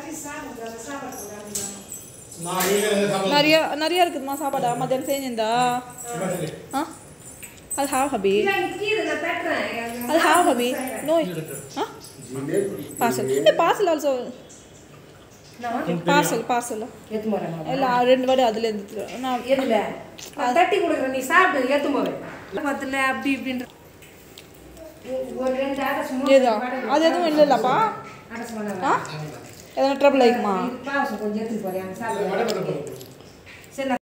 நான் வீட்டில் இருந்து சாப்பிட நிறைய நிறைய இருக்குதுமா சாப்பாடா மத்தியானம் செஞ்சிருந்தா ஆ அது ஹாவ் ஹபி அது ஹாவ் ஹபி நோ ஆ parcel a parcel also parcel parcel எத்து போறேன் இல்லை ரெண்டு வாடி அதுல இருந்து நான் எதுல நான் தட்டி கொடுக்குறேன் நீ சாப்பிடு ஏத்து போவேன் பத்துல அப்படி இப்படின்ற ஒரு ரெண்டு அடசு மூணு ஏதா அது எதுவும் இல்லைல்லப்பா அடசு ஆ பண்ணலாம் எதனா ட்ரபிள் ஆயிக்குமா பாவசம் கொஞ்சம் எடுத்துட்டு போறேன் சாப்பிடு வடை போட்டு சரி நான்